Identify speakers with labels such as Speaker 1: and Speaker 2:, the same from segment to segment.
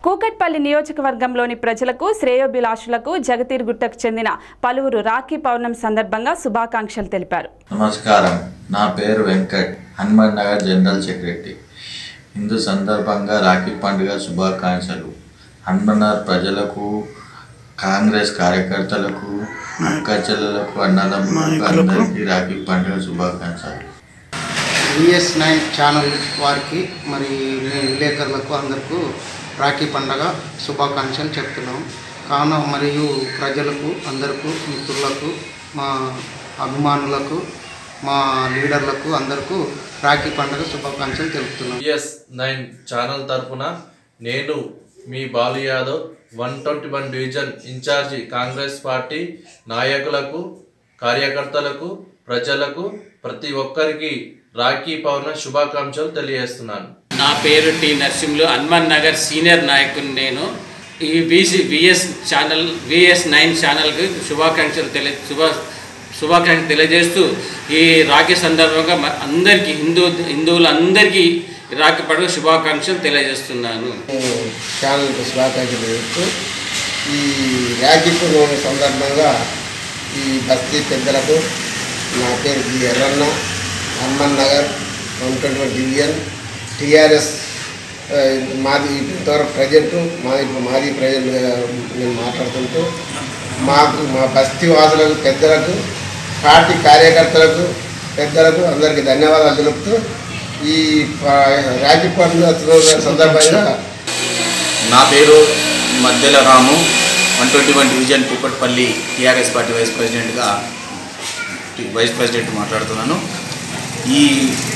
Speaker 1: కూకట్పల్లి నియోజకవర్గంలోని ప్రజలకు శ్రేయోభిలాషులకు జగతీర్గుట్టకు చెందిన పలువురు రాఖీ పౌర్ణమి సందర్భంగా శుభాకాంక్షలు తెలిపారు
Speaker 2: నమస్కారం నా పేరు వెంకట్ హనుమాన్ నగర్ జనరల్ సెక్రటరీ హిందూ సందర్భంగా రాఖీ పండుగ శుభాకాంక్షలు హనుమాన్ నగర్ ప్రజలకు కాంగ్రెస్ కార్యకర్తలకు అక్క చెల్లెలకు అన్నదమ్ములకు అందరికీ రాఖీ పండుగ శుభాకాంక్షలు
Speaker 3: విఎస్ నైన్ ఛానల్ వారికి మరి విలేకరులకు అందరికీ రాఖీ పండగ శుభాకాంక్షలు చెప్తున్నాం కావున మరియు ప్రజలకు అందరికీ మిత్రులకు మా అభిమానులకు మా లీడర్లకు అందరికీ రాఖీ పండగ శుభాకాంక్షలు తెలుపుతున్నాం
Speaker 4: ఎస్ నైన్ ఛానల్ తరపున నేను మీ Balu Yadav one twenty one division in-charge Congress party నాయకులకు కార్యకర్తలకు ప్రజలకు ప్రతి ఒక్కరికి రాఖీ పౌర్ణమి శుభాకాంక్షలు తెలియజేస్తున్నాను
Speaker 5: నా పేరు టి నరసింహులు హనుమాన్ నగర్ సీనియర్ నాయకుని నేను ఈ BC VS channel VS nine ఛానల్కి శుభాకాంక్షలు తెలియ శుభ శుభాకాంక్షలు తెలియజేస్తూ ఈ రాఖీ సందర్భంగా మ- అందరికీ హిందూ హిందువులందరికీ ఈ రాఖీ పండుగ శుభాకాంక్షలు తెలియజేస్తున్నాను
Speaker 6: ఛానల్కి శుభాకాంక్షలు చెప్తూ ఈ రాఖీ పూర్ణమి సందర్భంగా ఈ బస్తీ పెద్దలకు నా పేరు G Erranna Hanuman Nagar one twenty one division TRS ఆ, మాది ఇంతవరకు ప్రజెంట్ మా ఇప్పుడు మాది ప్రజెంట్ నేను మాట్లాడుతుంటూ మాకు మా బస్తీ వాసులకు పెద్దలకు పార్టీ కార్యకర్తలకు పెద్దలకు అందరికీ ధన్యవాదాలు తెలుపుతూ ఈ ఆ, రాఖీ పండుగ సందర్భంగా
Speaker 7: నా పేరు Maddela Ramu one twenty one division Kukatpally TRS party vice ప్రెసిడెంట్గా వైస్ ప్రెసిడెంట్ మాట్లాడుతున్నాను ఈ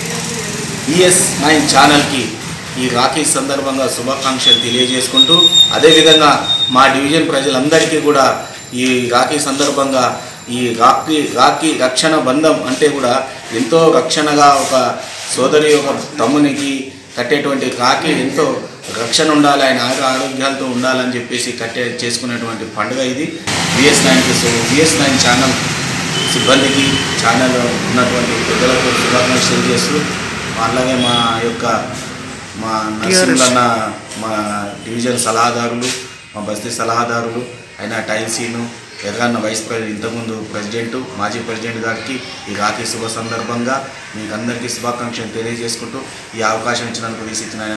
Speaker 7: ఈఎస్ నైన్ ఛానల్కి ఈ రాఖీ సందర్భంగా శుభాకాంక్షలు తెలియజేసుకుంటూ అదేవిధంగా మా డివిజన్ ప్రజలందరికీ కూడా ఈ రాఖీ సందర్భంగా ఈ రాఖీ రాఖీ రక్షణ బంధం అంటే కూడా ఎంతో రక్షణగా ఒక సోదరి ఒక తమ్మునికి కట్టేటువంటి రాఖీ ఎంతో రక్షణ ఉండాలి ఆయన ఆరు ఆరోగ్యాలతో ఉండాలని చెప్పేసి కట్టే చేసుకునేటువంటి పండుగ ఇది విఎస్ నైన్కి విఎస్ నైన్ ఛానల్ సిబ్బందికి ఛానల్ ఉన్నటువంటి పెద్దలకు శుభాకాంక్షలు చేస్తూ అలాగే మా యొక్క మా నర్సింహన్న మా డివిజన్ సలహాదారులు మా బస్తీ సలహాదారులు అయిన టైల్సీను ఎర్రన్న వైస్ ప్రెసిడెంట్ ఇంతకుముందు ప్రెసిడెంట్ మాజీ ప్రెసిడెంట్ గారికి ఈ రాఖీ శుభ సందర్భంగా మీకు అందరికీ శుభాకాంక్షలు తెలియజేసుకుంటూ ఈ అవకాశం ఇచ్చినందుకు వీసీ